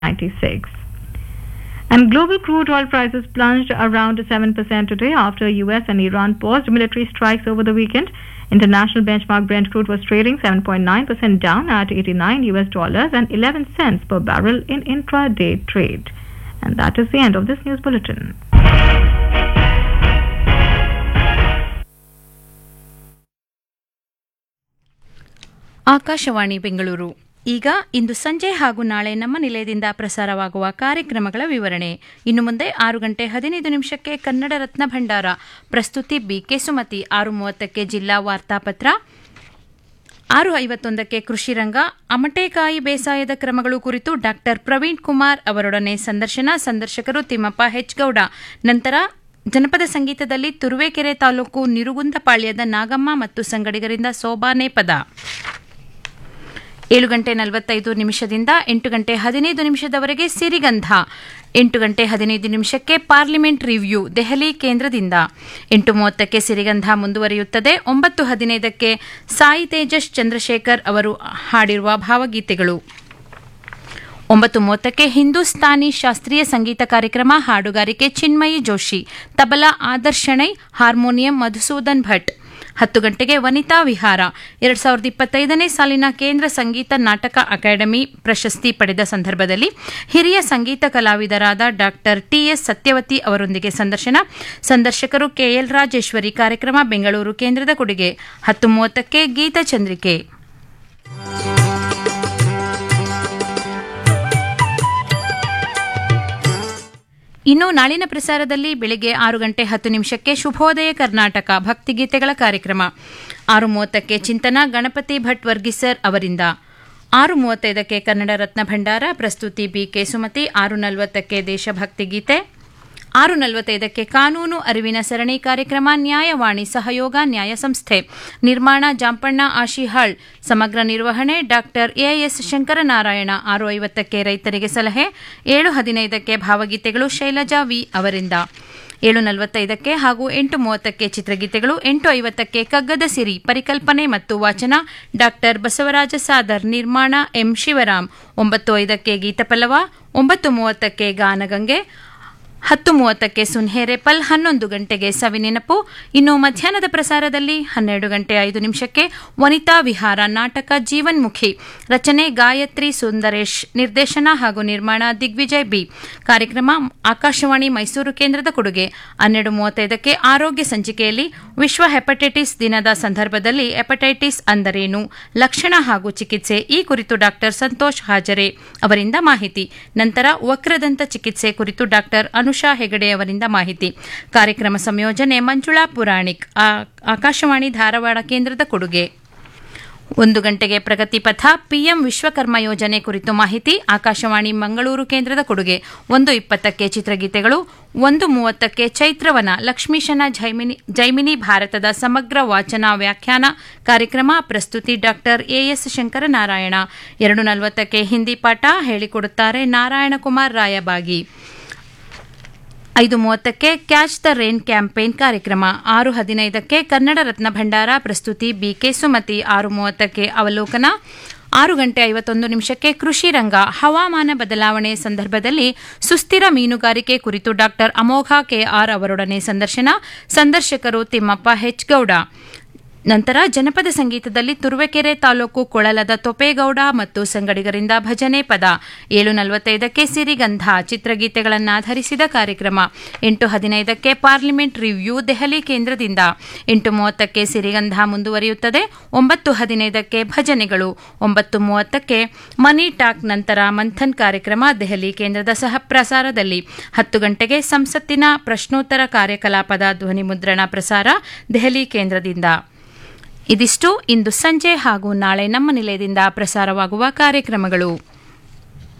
96. And global crude oil prices plunged around 7% today after US and Iran paused military strikes over the weekend. International benchmark Brent crude was trading 7.9% down at 89 US dollars and 11 cents per barrel in intraday trade. And that is the end of this news bulletin. Akashvani Bengaluru ಈಗ ಇಂದು ಸಂಜೆ ಹಾಗೂ ನಾಳೆ ನಮ್ಮ ನಿಲಯದಿಂದ ಪ್ರಸಾರವಾಗುವ ಕಾರ್ಯಕ್ರಮಗಳ ವಿವರಣೆ ಇನ್ನು ಮುಂದೆ ಆರು ಗಂಟೆ ಹದಿನೈದು ನಿಮಿಷಕ್ಕೆ ಕನ್ನಡ ರತ್ನ ಭಂಡಾರ ಪ್ರಸ್ತುತಿ ಬಿಕೆ ಸುಮತಿ ಆರು ಮೂವತ್ತಕ್ಕೆ ಜಿಲ್ಲಾ ವಾರ್ತಾಪತ್ರ ಆರು ಐವತ್ತೊಂದಕ್ಕೆ ಕೃಷಿ ರಂಗ ಅಮಟೆಕಾಯಿ ಬೇಸಾಯದ ಕ್ರಮಗಳು ಕುರಿತು ಡಾಕ್ಟರ್ ಪ್ರವೀಣ್ ಕುಮಾರ್ ಅವರೊಡನೆ ಸಂದರ್ಶನ ಸಂದರ್ಶಕರು ತಿಮ್ಮಪ್ಪ ಹೆಚ್ಗೌಡ ನಂತರ ಜನಪದ ಸಂಗೀತದಲ್ಲಿ ತುರುವೇಕೆರೆ ತಾಲೂಕು ನಿರುಗುಂದಪಾಳ್ಯದ ನಾಗಮ್ಮ ಮತ್ತು ಸಂಗಡಿಗರಿಂದ ಸೋಬಾನೆ ಪದ ಏಳು ಗಂಟೆ ನಲವತ್ತೈದು ನಿಮಿಷದಿಂದ ಎಂಟು ಗಂಟೆ ಹದಿನೈದು ನಿಮಿಷದವರೆಗೆ ಸಿರಿಗಂಧ ಎಂಟು ಗಂಟೆ ಹದಿನೈದು ನಿಮಿಷಕ್ಕೆ ಪಾರ್ಲಿಮೆಂಟ್ ರಿವ್ಯೂ ದೆಹಲಿ ಕೇಂದ್ರದಿಂದ ಎಂಟು ಮೂವತ್ತಕ್ಕೆ ಸಿರಿಗಂಧ ಮುಂದುವರಿಯುತ್ತದೆ ಒಂಬತ್ತು ಹದಿನೈದಕ್ಕೆ ಸಾಯಿ ತೇಜಸ್ ಚಂದ್ರಶೇಖರ್ ಅವರು ಹಾಡಿರುವ ಭಾವಗೀತೆಗಳು ಒಂಬತ್ತು ಮೂವತ್ತಕ್ಕೆ ಹಿಂದೂಸ್ತಾನಿ ಶಾಸ್ತ್ರೀಯ ಸಂಗೀತ ಕಾರ್ಯಕ್ರಮ ಹಾಡುಗಾರಿಕೆ ಚಿನ್ಮಯಿ ಜೋಶಿ ತಬಲಾ ಆದರ್ಶಣೈ ಹಾರ್ಮೋನಿಯಂ ಮಧುಸೂದನ್ ಭಟ್ ಹತ್ತು ಗಂಟೆಗೆ ವನಿತಾ ವಿಹಾರ ಎರಡ್ ಸಾವಿರದ ಇಪ್ಪತ್ತೈದನೇ ಸಾಲಿನ ಕೇಂದ್ರ ಸಂಗೀತ ನಾಟಕ ಅಕಾಡೆಮಿ ಪ್ರಶಸ್ತಿ ಪಡೆದ ಸಂದರ್ಭದಲ್ಲಿ ಹಿರಿಯ ಸಂಗೀತ ಕಲಾವಿದರಾದ ಡಾಕ್ಟರ್ ಟಿಎಸ್ ಸತ್ಯವತಿ ಅವರೊಂದಿಗೆ ಸಂದರ್ಶನ ಸಂದರ್ಶಕರು ಕೆಎಲ್ ರಾಜೇಶ್ವರಿ ಕಾರ್ಯಕ್ರಮ ಬೆಂಗಳೂರು ಕೇಂದ್ರದ ಕೊಡುಗೆ ಹತ್ತು ಮೂವತ್ತಕ್ಕೆ ಗೀತಚಂದ್ರಿಕೆ ಇನ್ನು ನಾಳಿನ ಪ್ರಸಾರದಲ್ಲಿ ಬೆಳಗ್ಗೆ ಆರು ಗಂಟೆ ಹತ್ತು ನಿಮಿಷಕ್ಕೆ ಶುಭೋದಯ ಕರ್ನಾಟಕ ಭಕ್ತಿಗೀತೆಗಳ ಕಾರ್ಯಕ್ರಮ ಆರು ಮೂವತ್ತಕ್ಕೆ ಚಿಂತನ ಗಣಪತಿ ಭಟ್ ವರ್ಗಿಸರ್ ಅವರಿಂದ ಆರು ಮೂವತ್ತೈದಕ್ಕೆ ಕನ್ನಡ ರತ್ನ ಭಂಡಾರ ಪ್ರಸ್ತುತಿ ಬಿಕೆ ಸುಮತಿ ಆರು ನಲವತ್ತಕ್ಕೆ ದೇಶಭಕ್ತಿ ಗೀತೆ ಆರು ನಲವತ್ತೈದಕ್ಕೆ ಕಾನೂನು ಅರಿವಿನ ಸರಣಿ ಕಾರ್ಯಕ್ರಮ ನ್ಯಾಯವಾಣಿ ಸಹಯೋಗ ನ್ಯಾಯ ಸಂಸ್ಥೆ ನಿರ್ಮಾಣ ಜಾಂಪಣ್ಣ ಆಶಿಹಾಳ್ ಸಮಗ್ರ ನಿರ್ವಹಣೆ ಡಾಕ್ಟರ್ ಎಎಸ್ ಶಂಕರನಾರಾಯಣ ಆರು ಐವತ್ತಕ್ಕೆ ರೈತರಿಗೆ ಸಲಹೆ ಏಳು ಹದಿನೈದಕ್ಕೆ ಭಾವಗೀತೆಗಳು ಶೈಲಜಾ ವಿ ಅವರಿಂದ ಏಳು ನಲವತ್ತೈದಕ್ಕೆ ಹಾಗೂ ಎಂಟು ಮೂವತ್ತಕ್ಕೆ ಚಿತ್ರಗೀತೆಗಳು ಎಂಟು ಐವತ್ತಕ್ಕೆ ಕಗ್ಗದ ಸಿರಿ ಪರಿಕಲ್ಪನೆ ಮತ್ತು ವಾಚನ ಡಾಕ್ಟರ್ ಬಸವರಾಜ ಸಾದರ್ ನಿರ್ಮಾಣ ಎಂ ಶಿವರಾಮ್ ಒಂಬತ್ತು ಐದಕ್ಕೆ ಗೀತಪಲ್ಲವ ಒಂಬತ್ತು ಮೂವತ್ತಕ್ಕೆ ಗಾನಗಂಗೆ ಹತ್ತು ಮೂವತ್ತಕ್ಕೆ ಸುನ್ಹೇರೆಪಲ್ ಹನ್ನೊಂದು ಗಂಟೆಗೆ ಸವಿನೆನಪು ಇನ್ನು ಮಧ್ಯಾಹ್ನದ ಪ್ರಸಾರದಲ್ಲಿ ಹನ್ನೆರಡು ಗಂಟೆ ಐದು ನಿಮಿಷಕ್ಕೆ ವನಿತಾ ವಿಹಾರ ನಾಟಕ ಜೀವನ್ಮುಖಿ ರಚನೆ ಗಾಯತ್ರಿ ಸುಂದರೇಶ್ ನಿರ್ದೇಶನ ಹಾಗೂ ನಿರ್ಮಾಣ ದಿಗ್ವಿಜಯ್ ಬಿ ಕಾರ್ಯಕ್ರಮ ಆಕಾಶವಾಣಿ ಮೈಸೂರು ಕೇಂದ್ರದ ಕೊಡುಗೆ ಹನ್ನೆರಡು ಮೂವತ್ತೈದಕ್ಕೆ ಆರೋಗ್ಯ ಸಂಚಿಕೆಯಲ್ಲಿ ವಿಶ್ವ ಹೆಪಟೈಟಿಸ್ ದಿನದ ಸಂದರ್ಭದಲ್ಲಿ ಹೆಪಟೈಟಿಸ್ ಅಂದರೇನು ಲಕ್ಷಣ ಹಾಗೂ ಚಿಕಿತ್ಸೆ ಈ ಕುರಿತು ಡಾಕ್ಟರ್ ಸಂತೋಷ್ ಹಾಜರೆ ಅವರಿಂದ ಮಾಹಿತಿ ನಂತರ ವಕ್ರದಂತ ಚಿಕಿತ್ಸೆ ಕುರಿತು ಡಾಕ್ಟರ್ ಅನುಷಾ ಹೆಗಡೆ ಅವರಿಂದ ಮಾಹಿತಿ ಕಾರ್ಯಕ್ರಮ ಸಂಯೋಜನೆ ಮಂಜುಳಾ ಪುರಾಣಿಕ್ ಆಕಾಶವಾಣಿ ಧಾರವಾಡ ಕೇಂದ್ರದ ಕೊಡುಗೆ ಒಂದು ಗಂಟೆಗೆ ಪ್ರಗತಿ ಪಥ ಪಿಎಂ ವಿಶ್ವಕರ್ಮ ಯೋಜನೆ ಕುರಿತು ಮಾಹಿತಿ ಆಕಾಶವಾಣಿ ಮಂಗಳೂರು ಕೇಂದ್ರದ ಕೊಡುಗೆ ಒಂದು ಇಪ್ಪತ್ತಕ್ಕೆ ಚಿತ್ರಗೀತೆಗಳು ಒಂದು ಮೂವತ್ತಕ್ಕೆ ಚೈತ್ರವನ ಲಕ್ಷ್ಮೀಶನ ಜೈಮಿನಿ ಜೈಮಿನಿ ಭಾರತದ ಸಮಗ್ರ ವಾಚನ ವ್ಯಾಖ್ಯಾನ ಕಾರ್ಯಕ್ರಮ ಪ್ರಸ್ತುತಿ ಡಾಕ್ಟರ್ ಎಎಸ್ ಶಂಕರನಾರಾಯಣ ಎರಡು ನಲವತ್ತಕ್ಕೆ ಹಿಂದಿ ಪಾಠ ಹೇಳಿಕೊಡುತ್ತಾರೆ ನಾರಾಯಣಕುಮಾರ್ ರಾಯಬಾಗಿ ಐದು ಮೂವತ್ತಕ್ಕೆ ಕ್ಯಾಚ್ ದ ರೇನ್ ಕ್ಯಾಂಪೇನ್ ಕಾರ್ಯಕ್ರಮ ಆರು ಹದಿನೈದಕ್ಕೆ ಕನ್ನಡ ರತ್ನ ಭಂಡಾರ ಪ್ರಸ್ತುತಿ ಬಿಕೆ ಸುಮತಿ ಆರು ಮೂವತ್ತಕ್ಕೆ ಅವಲೋಕನ ಆರು ಗಂಟೆ ಐವತ್ತೊಂದು ನಿಮಿಷಕ್ಕೆ ಕೃಷಿ ರಂಗ ಹವಾಮಾನ ಬದಲಾವಣೆ ಸಂದರ್ಭದಲ್ಲಿ ಸುಸ್ಥಿರ ಮೀನುಗಾರಿಕೆ ಕುರಿತು ಡಾಕ್ಟರ್ ಅಮೋಘ ಕೆಆರ್ ಅವರೊಡನೆ ಸಂದರ್ಶನ ಸಂದರ್ಶಕರು ತಿಮ್ಮಪ್ಪ ಹೆಚ್ಗೌಡ ನಂತರ ಜನಪದ ಸಂಗೀತದಲ್ಲಿ ತುರುವೇಕೆರೆ ತಾಲೂಕು ಕೊಳಲದ ತೊಪೇಗೌಡ ಮತ್ತು ಸಂಗಡಿಗರಿಂದ ಭಜನೆ ಪದ ಏಳು ನಲವತ್ತೈದಕ್ಕೆ ಸಿರಿಗಂಧ ಚಿತ್ರಗೀತೆಗಳನ್ನಾಧರಿಸಿದ ಕಾರ್ಯಕ್ರಮ ಎಂಟು ಹದಿನೈದಕ್ಕೆ ಪಾರ್ಲಿಮೆಂಟ್ ರಿವ್ಯೂ ದೆಹಲಿ ಕೇಂದ್ರದಿಂದ ಎಂಟು ಮೂವತ್ತಕ್ಕೆ ಸಿರಿಗಂಧ ಮುಂದುವರಿಯುತ್ತದೆ ಒಂಬತ್ತು ಹದಿನೈದಕ್ಕೆ ಭಜನೆಗಳು ಒಂಬತ್ತು ಮೂವತ್ತಕ್ಕೆ ಮನಿ ಟಾಕ್ ನಂತರ ಮಂಥನ್ ಕಾರ್ಯಕ್ರಮ ದೆಹಲಿ ಕೇಂದ್ರದ ಸಹ ಪ್ರಸಾರದಲ್ಲಿ ಹತ್ತು ಗಂಟೆಗೆ ಸಂಸತ್ತಿನ ಪ್ರಶ್ನೋತ್ತರ ಕಾರ್ಯಕಲಾಪದ ಧ್ವನಿ ಮುದ್ರಣ ಪ್ರಸಾರ ದೆಹಲಿ ಕೇಂದ್ರದಿಂದ ಇದಿಷ್ಟು ಇಂದು ಸಂಜೆ ಹಾಗೂ ನಾಳೆ ನಮ್ಮ ನಿಲಯದಿಂದ ಪ್ರಸಾರವಾಗುವ ಕಾರ್ಯಕ್ರಮಗಳು